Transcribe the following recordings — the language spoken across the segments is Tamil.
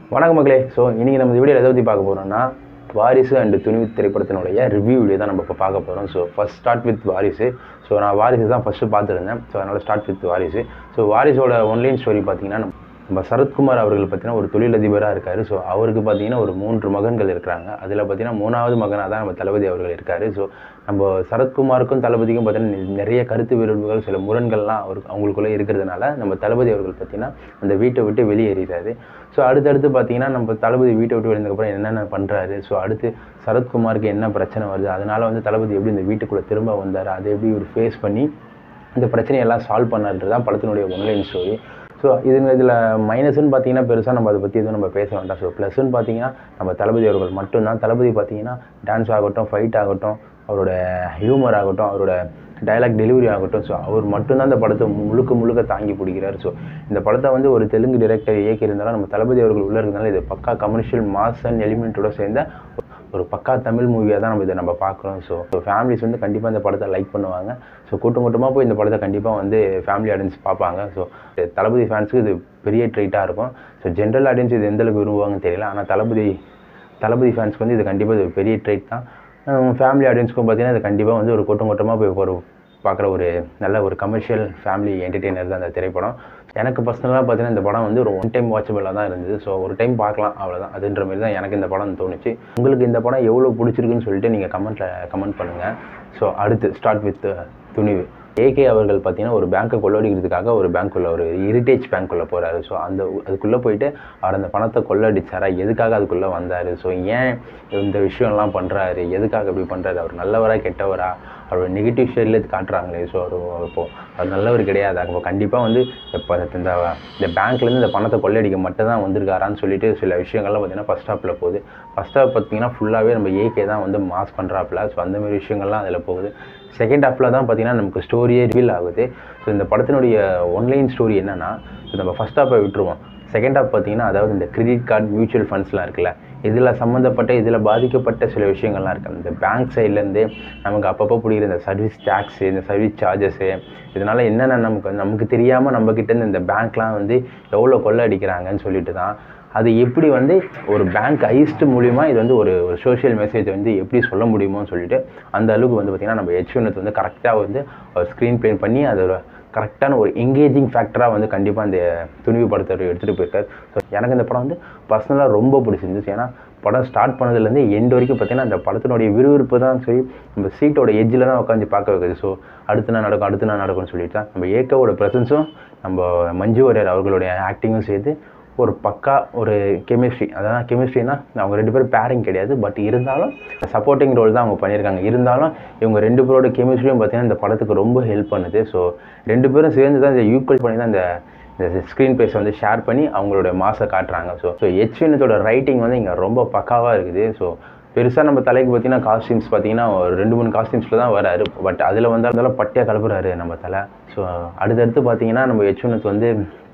வணக்கம் மக்களே ஸோ இன்றைக்கி நம்ம இந்த வீடியோ எதை பற்றி பார்க்க போகிறோம்னா வாரிசு அண்ட் துணிவு திரைப்படத்தினுடைய ரிவ்யூ வீடியோ தான் நம்ம இப்போ பார்க்க போகிறோம் so first start with Varisu so நான் வாரிசு தான் ஃபஸ்ட்டு பார்த்துருந்தேன் ஸோ அதனால் ஸ்டார்ட் வித் வாரிசு ஸோ வாரிசோட ஒன்லைன் ஸ்டோரி பார்த்தீங்கன்னா நம்ம நம்ம சரத்குமார் அவர்கள் பார்த்தீங்கன்னா ஒரு தொழிலதிபராக இருக்கார் ஸோ அவருக்கு பார்த்தீங்கன்னா ஒரு மூன்று மகன்கள் இருக்கிறாங்க அதில் பார்த்தீங்கன்னா மூணாவது மகனாக தான் நம்ம தளபதி அவர்கள் இருக்கார் ஸோ நம்ம சரத்குமாருக்கும் தளபதிக்கும் பார்த்தீங்கன்னா நிறைய கருத்து வேறுபாடுகள் சில முரண்கள்லாம் அவருக்கு அவங்களுக்குள்ளே இருக்கிறதுனால நம்ம தளபதி அவர்கள் பார்த்தீங்கன்னா அந்த வீட்டை விட்டு வெளியேறிட்டாரு ஸோ அடுத்தடுத்து பார்த்தீங்கன்னா நம்ம தளபதி வீட்டை விட்டு வெளியதுக்கப்புறம் என்னென்ன பண்ணுறாரு ஸோ அடுத்து சரத்குமாருக்கு என்ன பிரச்சனை வருது அதனால வந்து தளபதி எப்படி இந்த வீட்டுக்குள்ளே திரும்ப வந்தார் அதை எப்படி ஒரு ஃபேஸ் பண்ணி இந்த பிரச்சனையெல்லாம் சால்வ் பண்ணான்றது தான் படத்தினுடைய ஒன்லைன் ஸ்டோரி ஸோ இது இதில் மைனஸ்னு பார்த்தீங்கன்னா பெருசாக நம்ம அதை பற்றி எதுவும் நம்ம பேச வேண்டாம் ஸோ ப்ளஸ்ன்னு பார்த்தீங்கன்னா நம்ம தளபதி அவர்கள் மட்டும்தான் தளபதி பார்த்தீங்கன்னா டான்ஸ் ஆகட்டும் ஃபைட் ஆகட்டும் அவரோட ஹியூமர் ஆகட்டும் அவரோட டைலாக் டெலிவரி ஆகட்டும் ஸோ அவர் மட்டும்தான் இந்த படத்தை முழுக்க முழுக்க தாங்கி பிடிக்கிறார் ஸோ இந்த படத்தை வந்து ஒரு தெலுங்கு டிரெக்டர் இயக்கியிருந்தாலும் நம்ம தளபதி அவர்கள் உள்ளே இருக்கிறதுனால இது பக்கா கமர்ஷியல் மாஸ் அண்ட் எலிமெண்ட்டோட சேர்ந்த ஒரு பக்கா தமிழ் மூவியாக தான் நம்ம இதை நம்ம பார்க்குறோம் ஸோ ஸோ ஃபேமிலிஸ் வந்து கண்டிப்பாக இந்த படத்தை லைக் பண்ணுவாங்க ஸோ கூட்டம் கூட்டமாக போய் இந்த படத்தை கண்டிப்பாக வந்து ஃபேமிலி ஆடியன்ஸ் பார்ப்பாங்க ஸோ தளபதி ஃபேன்ஸுக்கு இது பெரிய ட்ரீட்டாக இருக்கும் ஸோ ஜென்ரல் ஆடியன்ஸ் இது எந்த அளவுக்கு விரும்புவாங்கன்னு தெரியல ஆனால் தளபதி தளபதி ஃபேன்ஸ்க்கு வந்து இது கண்டிப்பாக இது பெரிய ட்ரீட் தான் ஃபேமிலி ஆடியன்ஸ்க்கும் பார்த்தீங்கன்னா இது கண்டிப்பாக வந்து ஒரு கூட்டம் கூட்டமாக போய் ஒரு பார்க்குற ஒரு நல்ல ஒரு கமர்ஷியல் ஃபேமிலி என்டர்டெய்னர் தான் அந்த திரைப்படம் எனக்கு பர்சனலாக பார்த்தீங்கன்னா இந்த படம் வந்து ஒரு ஒன் டைம் வாட்சபிளாக தான் இருந்தது ஸோ ஒரு டைம் பார்க்கலாம் அவ்வளோதான் அதுன்ற மாதிரி தான் எனக்கு இந்த படம் தோணுச்சு உங்களுக்கு இந்த படம் எவ்வளோ பிடிச்சிருக்குன்னு சொல்லிட்டு நீங்கள் கமெண்ட்டில் கமெண்ட் பண்ணுங்கள் ஸோ அடுத்து ஸ்டார்ட் வித் துணிவு ஏகே அவர்கள் பார்த்தீங்கன்னா ஒரு பேங்க்கை கொள்ளடிக்கிறதுக்காக ஒரு பேங்க்குள்ளே ஒரு இரிட்டேஜ் பேங்க்குள்ளே போகிறாரு ஸோ அந்த அதுக்குள்ளே போயிட்டு அவர் அந்த பணத்தை கொள்ளடிச்சாரா எதுக்காக அதுக்குள்ளே வந்தார் ஸோ ஏன் இந்த விஷயம்லாம் பண்ணுறாரு எதுக்காக இப்படி பண்ணுறாரு அவர் நல்லவரா கெட்டவரா அவரோட நெகட்டிவ் ஷேடில் காட்டுறாங்களே ஸோ அவர் இப்போது அவர் நல்லவர் கிடையாது அப்போ கண்டிப்பாக வந்து இப்போ இந்த இந்த பேங்க்லேருந்து இந்த பணத்தை கொள்ளையடிக்க மட்டும் தான் வந்திருக்காரான்னு சொல்லிட்டு சில விஷயங்கள்லாம் பார்த்தீங்கன்னா ஃபஸ்ட் ஸ்டாப்பில் போகுது ஃபஸ்ட் ஸ்டாப் பார்த்தீங்கன்னா ஃபுல்லாகவே நம்ம ஏகே தான் வந்து மாஸ் பண்ணுறாப்புல ஸோ அந்த மாதிரி விஷயங்கள்லாம் அதில் போகுது செகண்ட் ஹாஃபில் தான் பார்த்தீங்கன்னா நமக்கு ஸ்டோரியே ரிவீல் ஆகுது ஸோ இந்த படத்தினுடைய ஒன்லைன் ஸ்டோரி என்னென்னா ஸோ நம்ம ஃபஸ்ட் ஹாஃபை விட்டுருவோம் செகண்ட் ஹாஃப் பார்த்தீங்கன்னா அதாவது இந்த கிரெடிட் கார்டு மியூச்சுவல் ஃபண்ட்ஸ்லாம் இருக்குல்ல இதில் சம்மந்தப்பட்ட இதில் பாதிக்கப்பட்ட சில விஷயங்கள்லாம் இருக்குது இந்த பேங்க் சைட்லேருந்து நமக்கு அப்பப்போ பிடிக்கிற இந்த சர்வீஸ் டேக்ஸு இந்த சர்வீஸ் சார்ஜஸ்ஸு இதனால் என்னென்ன நமக்கு நமக்கு தெரியாமல் நம்மக்கிட்டேருந்து இந்த பேங்க்லாம் வந்து எவ்வளோ கொள்ளை அடிக்கிறாங்கன்னு சொல்லிட்டு தான் அது எப்படி வந்து ஒரு பேங்க் ஐஸ்ட் மூலிமா இது வந்து ஒரு ஒரு சோஷியல் மெசேஜ் வந்து எப்படி சொல்ல முடியுமோன்னு சொல்லிட்டு அந்த அளவுக்கு வந்து பார்த்திங்கன்னா நம்ம ஹெச் வந்து கரெக்டாக வந்து ஒரு ஸ்க்ரீன் ப்ளே பண்ணி அதோட கரெக்டான ஒரு எங்கேஜிங் ஃபேக்டராக வந்து கண்டிப்பாக இந்த துணிவு படத்தை எடுத்துகிட்டு போயிருக்காரு ஸோ எனக்கு இந்த படம் வந்து பர்சனலாக ரொம்ப பிடிச்சிருந்துச்சு ஏன்னா படம் ஸ்டார்ட் பண்ணதுலேருந்து எண்ட் வரைக்கும் பார்த்தீங்கன்னா அந்த படத்தினுடைய விறுவிறுப்பு தான் சரி நம்ம சீட்டோட எஜ்ஜில் தான் உட்காந்து பார்க்க வைக்குது ஸோ அடுத்து நான் நடக்கும் அடுத்து நான் நடக்கும்னு சொல்லிட்டு தான் நம்ம ஏக்கோட ப்ரெசன்ஸும் நம்ம மஞ்சு வாரியர் அவர்களுடைய ஆக்டிங்கும் சேர்த்து ஒரு பக்கா ஒரு கெமிஸ்ட்ரி அதான் கெமிஸ்ட்ரினா அவங்க ரெண்டு பேரும் பேரிங் கிடையாது பட் இருந்தாலும் சப்போர்ட்டிங் ரோல் தான் அவங்க பண்ணியிருக்காங்க இருந்தாலும் இவங்க ரெண்டு பேரோட கெமிஸ்ட்ரியும் பார்த்தீங்கன்னா இந்த படத்துக்கு ரொம்ப ஹெல்ப் பண்ணுது ஸோ ரெண்டு பேரும் சேர்ந்து தான் இந்த ஈக்குவல் பண்ணி தான் இந்த இந்த ஸ்க்ரீன் ப்ளேஸை வந்து ஷேர் பண்ணி அவங்களோட மாசை காட்டுறாங்க ஸோ ஸோ ஹெச்வினத்தோட ரைட்டிங் வந்து இங்கே ரொம்ப பக்காவாக இருக்குது ஸோ பெருசாக நம்ம தலைக்கு பார்த்தீங்கன்னா காஸ்டியூம்ஸ் பார்த்தீங்கன்னா ஒரு ரெண்டு மூணு காஸ்டியூம்ஸில் தான் வராரு பட் அதில் வந்து அதெல்லாம் பட்டியாக கலப்புறாரு நம்ம தலை ஸோ அடுத்தடுத்து பார்த்தீங்கன்னா நம்ம ஹெச்வினத் வந்து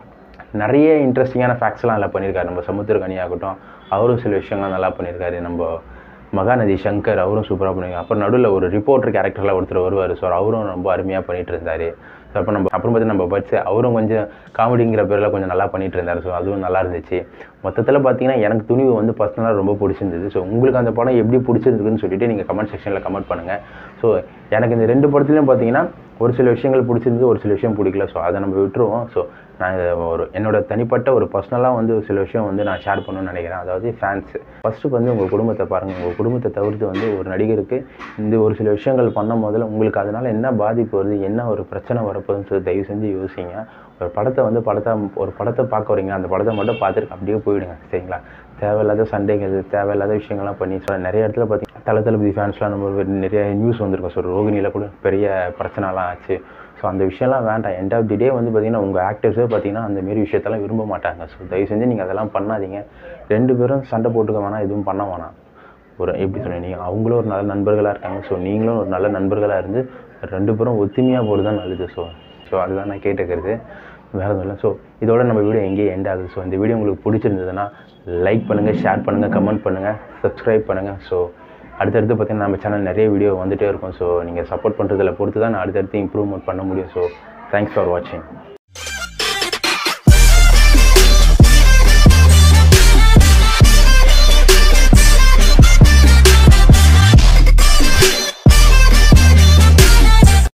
நிறைய இன்ட்ரெஸ்டிங்கான ஃபேக்ட்ஸ்லாம் நல்லா பண்ணியிருக்காரு நம்ம சமுத்திரகனி ஆகட்டும் அவரும் சில விஷயங்கள் நல்லா பண்ணியிருக்காரு நம்ம மகாநதி சங்கர் அவரும் சூப்பராக பண்ணியிருக்காரு அப்புறம் நடுவில் ஒரு ரிப்போர்ட்டர் கேரக்டரில் ஒருத்தர் வருவார் ஸோ அவரும் ரொம்ப அருமையாக பண்ணிகிட்டு இருந்தார் ஸோ அப்போ நம்ம அப்புறம் பார்த்து நம்ம பட்ஸ் அவரும் கொஞ்சம் காமெடிங்கிற பேரில் கொஞ்சம் நல்லா பண்ணிகிட்டு இருந்தார் ஸோ அதுவும் நல்லா இருந்துச்சு மொத்தத்தில் பார்த்தீங்கன்னா எனக்கு துணிவு வந்து பர்சனலாக ரொம்ப பிடிச்சிருந்தது ஸோ உங்களுக்கு அந்த படம் எப்படி பிடிச்சிருக்குன்னு சொல்லிட்டு நீங்கள் கமெண்ட் செக்ஷனில் கமெண்ட் பண்ணுங்கள் ஸோ எனக்கு இந்த ரெண்டு படத்துலையும் பார்த்தீங்கன்னா ஒரு சில விஷயங்கள் பிடிச்சிருந்து ஒரு சில விஷயம் பிடிக்கல ஸோ அதை நம்ம விட்டுருவோம் ஸோ நான் இதை ஒரு என்னோட தனிப்பட்ட ஒரு பர்சனலாக வந்து சில விஷயம் வந்து நான் ஷேர் பண்ணணும்னு நினைக்கிறேன் அதாவது ஃபேன்ஸு ஃபஸ்ட்டு வந்து உங்கள் குடும்பத்தை பாருங்கள் உங்கள் குடும்பத்தை தவிர்த்து வந்து ஒரு நடிகருக்கு இந்த ஒரு சில விஷயங்கள் பண்ணும் போதில் உங்களுக்கு அதனால் என்ன பாதிப்பு வருது என்ன ஒரு பிரச்சனை வரப்போகுதுன்னு சொல்லி தயவு செஞ்சு யோசிங்க ஒரு படத்தை வந்து படத்தை ஒரு படத்தை பார்க்க வரீங்க அந்த படத்தை மட்டும் பார்த்துட்டு அப்படியே போயிடுங்க சரிங்களா தேவையில்லாத சண்டைகள் தேவையில்லாத விஷயங்கள்லாம் பண்ணி ஸோ நிறைய இடத்துல பார்த்தீங்கன்னா தலை தளபதி ஃபேன்ஸ்லாம் நம்ம நிறைய நியூஸ் வந்திருக்கோம் ஸோ ரோகிணியில் கூட பெரிய பிரச்சனைலாம் ஆச்சு ஸோ அந்த விஷயம்லாம் வேண்டாம் எண்ட் ஆஃப் தி டே வந்து பார்த்திங்கன்னா உங்கள் ஆக்டர்ஸே பார்த்தீங்கன்னா அந்த மாரி விஷயத்தெல்லாம் விரும்ப மாட்டாங்க ஸோ தயவு செஞ்சு நீங்கள் அதெல்லாம் பண்ணாதீங்க ரெண்டு பேரும் சண்டை போட்டுக்க வேணாம் எதுவும் பண்ண வேணாம் ஒரு எப்படி சொன்னீங்க நீங்கள் அவங்களும் ஒரு நல்ல நண்பர்களாக இருக்காங்க ஸோ நீங்களும் ஒரு நல்ல நண்பர்களாக இருந்து ரெண்டு பேரும் ஒத்துமையாக போகிறது தான் நல்லது ஸோ ஸோ அதுதான் நான் கேட்டுக்கிறது வேறு எதுவும் இல்லை ஸோ இதோட நம்ம வீடியோ எங்கேயே எண்ட் ஆகுது ஸோ இந்த வீடியோ உங்களுக்கு பிடிச்சிருந்ததுன்னா லைக் பண்ணுங்கள் ஷேர் பண்ணுங்கள் கமெண்ட் பண்ணுங்கள் சப்ஸ்கிரைப் பண்ணுங்கள் ஸோ அடுத்தடுத்து பார்த்தீங்கன்னா நம்ம சேனல் நிறைய வீடியோ வந்துகிட்டே இருக்கும் ஸோ நீங்கள் சப்போர்ட் பண்ணுறதில் பொறுத்து தான் நான் அடுத்தடுத்து இம்ப்ரூவ்மெண்ட் பண்ண முடியும் ஸோ தேங்க்ஸ் ஃபார் வாட்சிங்